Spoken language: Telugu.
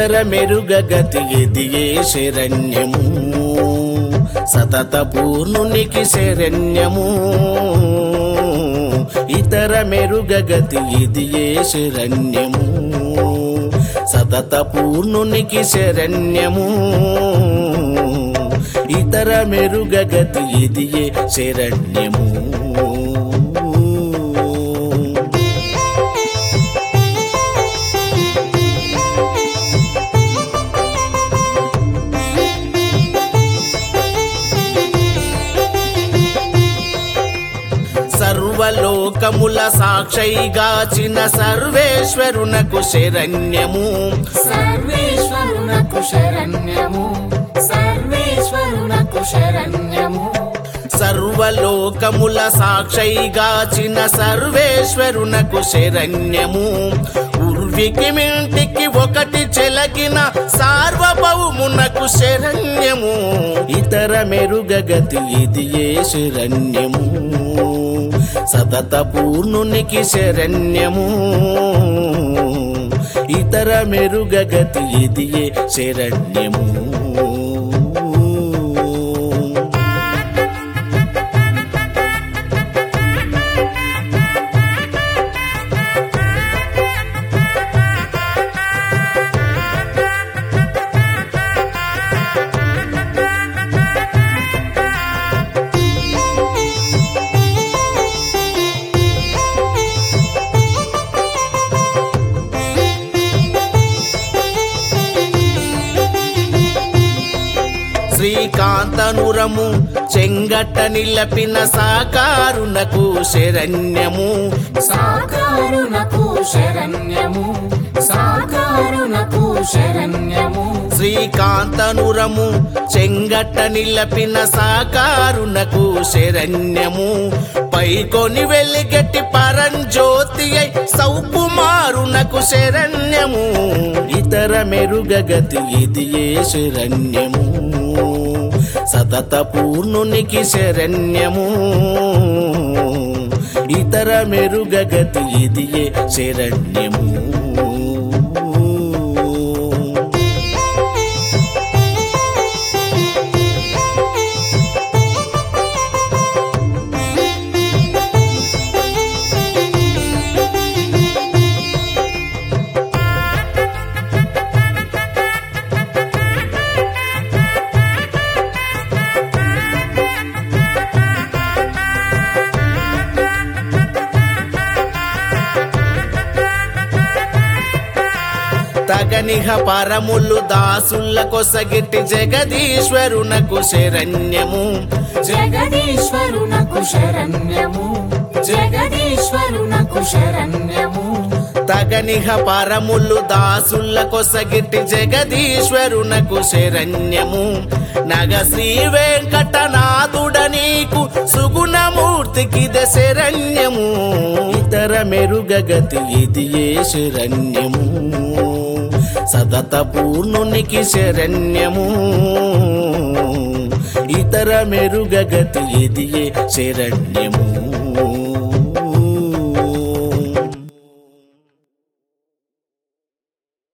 ఇతర మెరుగగతి ఎదియే శరణ్యము సతత పూర్ణునికి శరణ్యము ఇతర మెరుగగతి ఇదియే శరణ్యము సతత పూర్ణునికి శరణ్యము ఇతర మెరుగగతి ఇదియే శరణ్యము సర్వలోకముల సాక్షిగాచిన సర్వేశ్వరునకు శరణ్యము సర్వేశ్వరునకు శరణ్యము సర్వేశ్వరునకు శరణ్యము సర్వలోకముల సాక్షిగాచిన సర్వేశ్వరునకు శరణ్యము ఉర్వికి మింటికి ఒకటి చెలకిన సార్వభౌమునకు శరణ్యము ఇతర మెరుగగతి ఇది ఏ శరణ్యము సతత పూర్ణునికి శరణ్యము ఇతర మెరుగగతి ఇది ఏ శరణ్యము శ్రీకాంతనురము చెంగట్ట నిలపిన సాకారునకు శరణ్యము సాకారునకు శరణ్యము సాకారునకు శరణ్యము శ్రీకాంతనురము చెంగట్ట నిలపిన సాకారునకు శరణ్యము పైకొని వెలిగట్టి పరంజ్యోతి అయి సౌకుమారునకు శరణ్యము ఇతర మెరుగగతి ఇది ఏ శరణ్యము సతత పూర్ణునికి శరణ్యము ఇతర మెరుగగతి ఇది ఏ శరణ్యము తగనిహ పరములు దాసుల కొసగిట్టి జగదీశ్వరునకు శరణ్యము జగదీశ్వరునకు శరణ్యము జగదీశ్వరునకు శరణ్యము తగనిహ పరములు దాసుల కొసగిట్టి జగదీశ్వరునకు శరణ్యము నగ శ్రీ వెంకటనాథుడ నీకు సుగుణమూర్తికిద శరణ్యము ఇతర మెరుగగతి ఇది ఏ శరణ్యము సతత పూర్ణునికి శరణ్యము ఇతర మెరుగగతి ఇది ఏ శరణ్యము